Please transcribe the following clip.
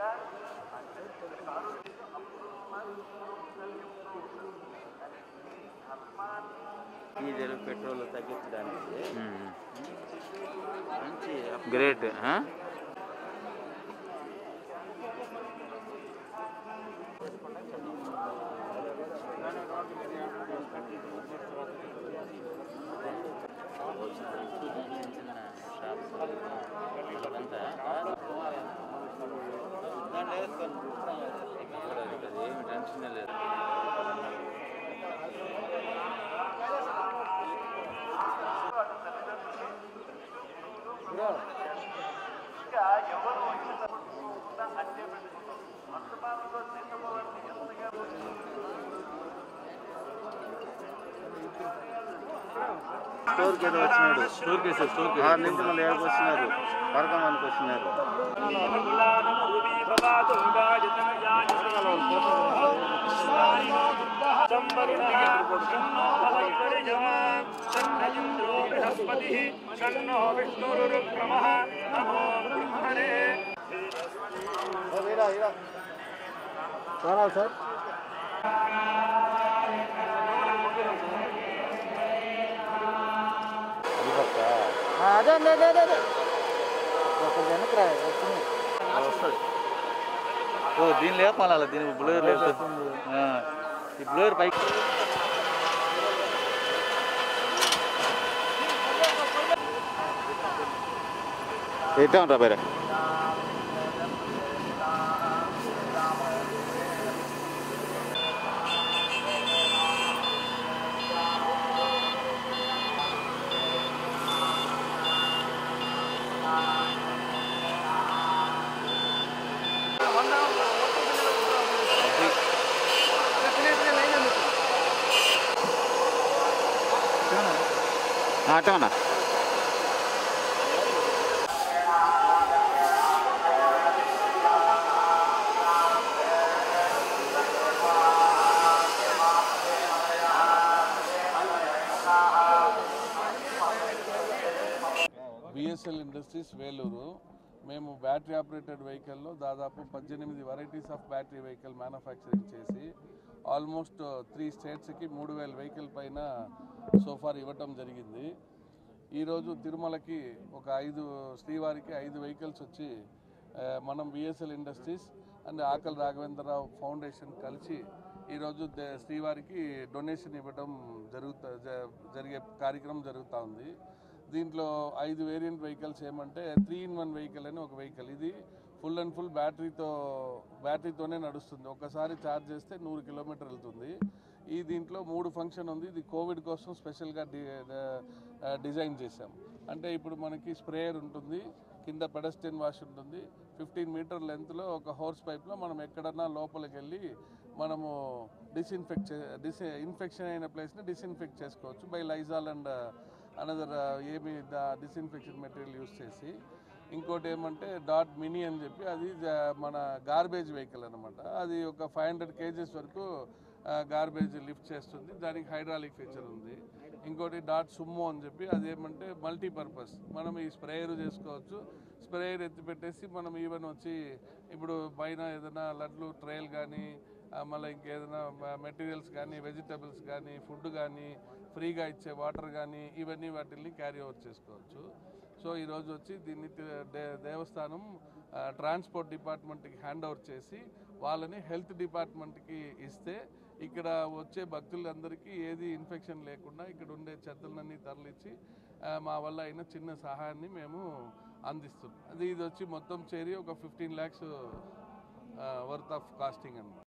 diesel petrol తగ్గించడానికి మంచి great shops అదంతా దాంట్లో వేసుకొని ఇక్కడ అది ఏమి టెన్షన్ లేదు స్టోర్కి ఏదో వచ్చినాడు స్టోర్ కేసు స్టోర్ ఆరు నుంచి మళ్ళీ ఏడుకు వచ్చినారు పరకమానికి వచ్చినారు సార్ అదే అదే అదే అదే ఒక వెనక్కి రా వస్తుంది వస్తుంది ఓ దీని లేపాలి దీని బ్లోయర్ లేదు ఈ బ్లోయర్ పైకి ఎట్లా ఉంటా బయట అట్లా ఉన్నా బిఎస్ఎల్ ఇండస్ట్రీస్ వేలూరు మేము బ్యాటరీ ఆపరేటెడ్ వెహికల్లో దాదాపు పద్దెనిమిది varieties of battery vehicle manufacturing చేసి ఆల్మోస్ట్ త్రీ స్టేట్స్కి మూడు వేల వెహికల్ పైన సోఫార్ ఇవ్వటం జరిగింది ఈరోజు తిరుమలకి ఒక ఐదు శ్రీవారికి ఐదు వెహికల్స్ వచ్చి ఆ, మనం బిఎస్ఎల్ ఇండస్ట్రీస్ అండ్ ఆకలి రాఘవేంద్రరావు ఫౌండేషన్ కలిసి ఈరోజు దే- శ్రీవారికి డొనేషన్ ఇవ్వడం జరుగుతా జ- జరిగే కార్యక్రమం జరుగుతూ ఉంది దీంట్లో ఐదు వేరియంట్ వెహికల్స్ ఏమంటే త్రీ ఇన్ వన్ వెహికల్ అని ఒక వెహికల్ ఇది ఫుల్ అండ్ ఫుల్ బ్యాటరీతో బ్యాటరీతోనే నడుస్తుంది ఒకసారి ఛార్జ్ చేస్తే నూరు కిలోమీటర్ వెళ్తుంది ఈ దీంట్లో మూడు ఫంక్షన్ ఉంది ఇది కోవిడ్ కోసం స్పెషల్గా డి ఆ, డిజైన్ చేశాం అంటే ఇప్పుడు మనకి స్ప్రేయర్ ఉంటుంది కింద పెడస్టియన్ వాష్ ఉంటుంది ఫిఫ్టీన్ మీటర్ లెంత్లో ఒక హోర్స్ పైప్లో మనం ఎక్కడన్నా లోపలికి వెళ్ళి మనము డిస్ఇన్ఫెక్ట్ చే డిస్ ఇన్ఫెక్షన్ అయిన ప్లేస్ని డిస్ఇన్ఫెక్ట్ చేసుకోవచ్చు బై లైజాల్ అండ్ అనదర్ ఏమి డిస్ఇన్ఫెక్షన్ మెటీరియల్ యూస్ చేసి ఇంకోటి ఏమంటే డాట్ మినీ అని చెప్పి అది జ- మన గార్బేజ్ వెహికల్ అనమాట అది ఒక ఫైవ్ హండ్రెడ్ కేజెస్ వరకు గార్బేజ్ లిఫ్ట్ చేస్తుంది దానికి హైడ్రాలిక్ ఫీచర్ ఉంది ఇంకోటి డాట్ సుమ్మో అని చెప్పి అది ఏమంటే మల్టీపర్పస్ మనం ఈ స్ప్రేయర్ చేసుకోవచ్చు స్ప్రేయర్ ఎత్తి పెట్టేసి మనం ఈవెన్ వచ్చి ఇప్పుడు పైన ఏదైనా లడ్లు ట్రైల్ కానీ మళ్ళీ ఇంకేదైనా మెటీరియల్స్ కానీ వెజిటబుల్స్ కానీ ఫుడ్ కానీ ఫ్రీగా ఇచ్చే వాటర్ కానీ ఇవన్నీ వాటిల్ని క్యారీ ఓవర్ చేసుకోవచ్చు సో ఈరోజు వచ్చి దీన్ని తి- దే- దేవస్థానం ఆ, ట్రాన్స్పోర్ట్ డిపార్ట్మెంట్కి హ్యాండ్ ఓవర్ చేసి వాళ్ళని హెల్త్ డిపార్ట్మెంట్కి ఇస్తే ఇక్కడ వచ్చే భక్తులందరికీ ఏది ఇన్ఫెక్షన్ లేకుండా ఇక్కడ ఉండే చెత్తలన్నీ తరలించి ఆ, మా వల్ల అయిన చిన్న సహాయాన్ని మేము అందిస్తున్నాం అది ఇది వచ్చి మొత్తం చేరి ఒక fifteen lakhs worth of costing అన్నమాట